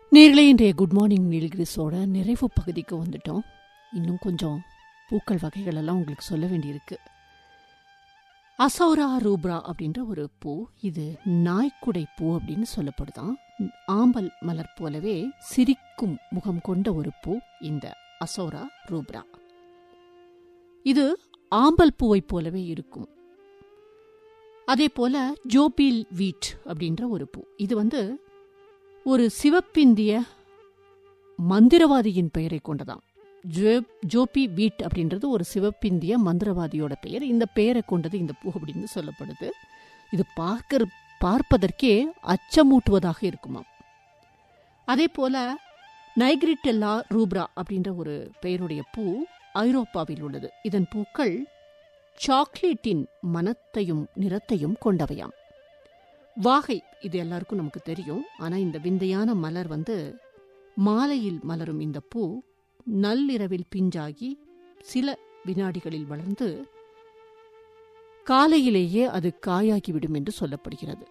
நேர்களே இன்றைய good morning நீல்கிரிஸோட நிறைவு பகுதிக்கு வந்துட்டோம் இன்னும் கொஞ்சம் பூக்கள் வகைகள் எல்லாம் உங்களுக்கு சொல்ல வேண்டியிருக்கு அசௌரா ரூப்ரா அப்படின்ற ஒரு பூ இது நாய்க்குடை பூ அப்படின்னு சொல்லப்படுதாம் ஆம்பல் மலர் போலவே சிரிக்கும் முகம் கொண்ட ஒரு பூ இந்த அசௌரா ரூப்ரா இது ஆம்பல் பூவை போலவே இருக்கும் அதே போல ஜோபில் வீட் அப்படின்ற ஒரு பூ இது வந்து ஒரு சிவப்பிந்திய மந்திரவாதியின் பெயரை கொண்டதாம் ஜோ ஜோபி வீட் அப்படின்றது ஒரு சிவப்பிந்திய மந்திரவாதியோட பெயர் இந்த பெயரை கொண்டது இந்த பூ அப்படின்னு சொல்லப்படுது இது பார்க்க பார்ப்பதற்கே அச்சமூட்டுவதாக இருக்குமாம் அதே போல நைக்ரிட்டெல்லா ரூப்ரா அப்படின்ற ஒரு பெயருடைய பூ ஐரோப்பாவில் உள்ளது இதன் பூக்கள் சாக்லேட்டின் மனத்தையும் நிறத்தையும் கொண்டவையாம் வாகை இது எல்லாருக்கும் நமக்கு தெரியும் ஆனா இந்த விந்தையான மலர் வந்து மாலையில் மலரும் இந்த பூ நள்ளிரவில் பிஞ்சாகி சில வினாடிகளில் வளர்ந்து காலையிலேயே அது காயாகிவிடும் என்று சொல்லப்படுகிறது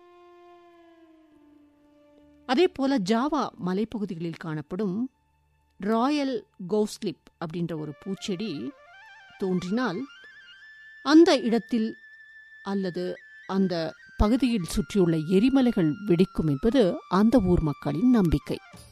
அதே போல ஜாவா மலைப்பகுதிகளில் காணப்படும் ராயல் கோஸ்லிப் அப்படின்ற ஒரு பூச்செடி தோன்றினால் அந்த இடத்தில் அல்லது அந்த பகுதியில் சுற்றியுள்ள எரிமலைகள் வெடிக்கும் என்பது அந்த ஊர் மக்களின் நம்பிக்கை